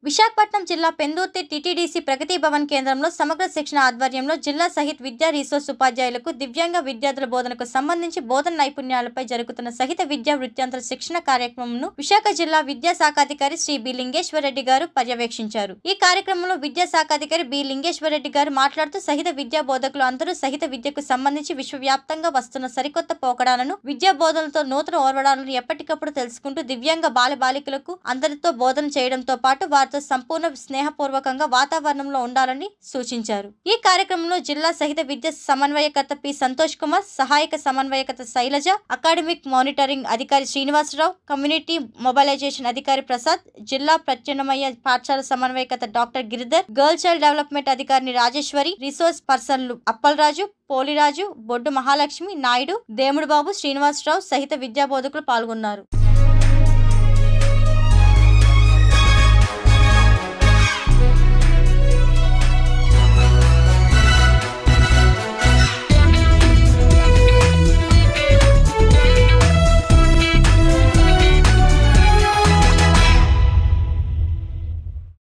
విశాఖపట్నం జిల్లా పెందుర్తి టీటీడీసీ ప్రగతి భవన్ కేంద్రంలో సమగ్ర శిక్షణ ఆధ్వర్యంలో జిల్లా సహిత్ విద్యా రీసోర్స్ ఉపాధ్యాయులకు దివ్యాంగ విద్యార్థుల బోధనకు సంబంధించి బోధన నైపుణ్యాలపై జరుగుతున్న సహిత విద్యా వృత్యాంతర శిక్షణ కార్యక్రమంను విశాఖ జిల్లా విద్యా శాఖాధికారి శ్రీ బి లింగేశ్వర్ రెడ్డి గారు పర్యవేక్షించారు ఈ కార్యక్రమంలో విద్యా శాఖాధికారి బి లింగేశ్వర్ రెడ్డి గారు మాట్లాడుతూ సహిత విద్యా బోధకులు అందరూ సహిత విద్యకు సంబంధించి విశ్వవ్యాప్తంగా వస్తున్న సరికొత్త పోకడాలను విద్యా బోధనలతో నూతన ఓర్వడాలను ఎప్పటికప్పుడు తెలుసుకుంటూ దివ్యాంగ బాల బాలికలకు అందరితో బోధన చేయడంతో పాటు వారితో సంపూర్ణ స్నేహపూర్వకంగా వాతావరణంలో ఉండాలని సూచించారు ఈ కార్యక్రమంలో జిల్లా సహిత విద్య సమన్వయకర్త పి సంతోష్ కుమార్ సహాయక సమన్వయకర్త శైలజ అకాడమిక్ మానిటరింగ్ అధికారి శ్రీనివాసరావు కమ్యూనిటీ మొబైలైజేషన్ అధికారి ప్రసాద్ జిల్లా ప్రత్యామ్నాయ పాఠశాల సమన్వయకర్త doctor Giridhar girl child development అధికారిని రాజేశ్వరి రిసోర్స్ పర్సన్లు అప్పలరాజు పోలిరాజు బొడ్డు మహాలక్ష్మి నాయుడు దేముడు బాబు శ్రీనివాసరావు సహిత విద్యా బోధకులు పాల్గొన్నారు